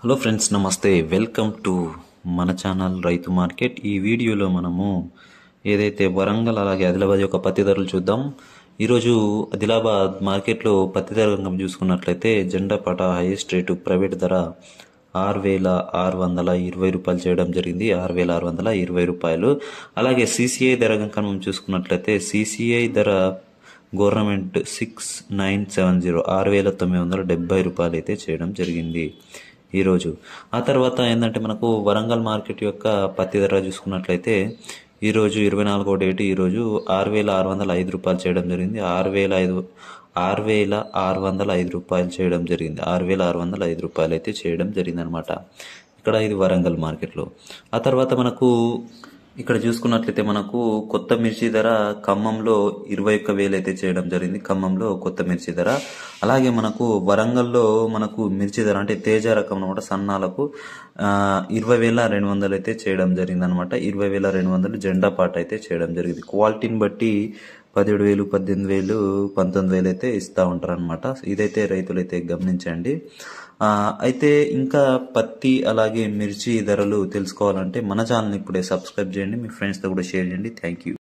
hello friends నమస్తే welcome to మన channel రైతు మార్కెట్ ఈ వీడియోలో మనము ఏదైతే వరంగల్ అలాగే ఆదిలాబాద్ యొక్క పత్తి ధరలు చూద్దాం ఈరోజు ఆదిలాబాద్ మార్కెట్లో పత్తి ధర కనుక చూసుకున్నట్లయితే జెండా పాట హైయెస్ట్ రేటు ప్రైవేట్ ధర ఆరు వేల ఆరు వందల ఇరవై రూపాయలు చేయడం జరిగింది ఆరు వేల ఆరు వందల ఇరవై రూపాయలు అలాగే సిసిఐ ధర కనుక మనం చూసుకున్నట్లయితే సిసిఐ ధర government six nine seven zero ఆరు వేల తొమ్మిది వందల డెబ్బై రూపాయలు అయితే చేయడం జరిగింది ఈరోజు ఆ తర్వాత ఏంటంటే మనకు వరంగల్ మార్కెట్ యొక్క పత్తి ధర చూసుకున్నట్లయితే ఈరోజు ఇరవై నాలుగో డేట్ ఈరోజు ఆరు వేల ఆరు వందల ఐదు రూపాయలు చేయడం జరిగింది ఆరు వేల ఐదు ఆరు వేల ఆరు వందల ఐదు రూపాయలు చేయడం జరిగింది ఆరు వేల ఆరు వందల ఐదు రూపాయలు అయితే చేయడం జరిగింది అనమాట ఇక్కడ ఇది వరంగల్ మార్కెట్లో ఆ తర్వాత మనకు ఇక్కడ చూసుకున్నట్లయితే మనకు కొత్త మిర్చి ధర ఖమ్మంలో ఇరవై ఒక్క వేలు అయితే చేయడం జరిగింది ఖమ్మంలో కొత్త మిర్చి ధర అలాగే మనకు వరంగల్లో మనకు మిర్చి ధర అంటే తేజ రకం అనమాట సన్నాలకు ఆ, ఇరవై వేల రెండు వందలు అయితే చేయడం జరిగింది అనమాట ఇరవై వేల రెండు వందలు జెండా పాట అయితే చేయడం జరిగింది క్వాలిటీని బట్టి పదిహేడు వేలు పద్దెనిమిది వేలు పంతొమ్మిది వేలు అయితే ఇస్తూ ఉంటారు అనమాట ఇదైతే రైతులు అయితే గమనించండి ఆ, అయితే ఇంకా పత్తి అలాగే మిర్చి ధరలు తెలుసుకోవాలంటే మన ఛానల్ ఇప్పుడే సబ్స్క్రైబ్ చేయండి మీ ఫ్రెండ్స్తో కూడా షేర్ చేయండి థ్యాంక్ యూ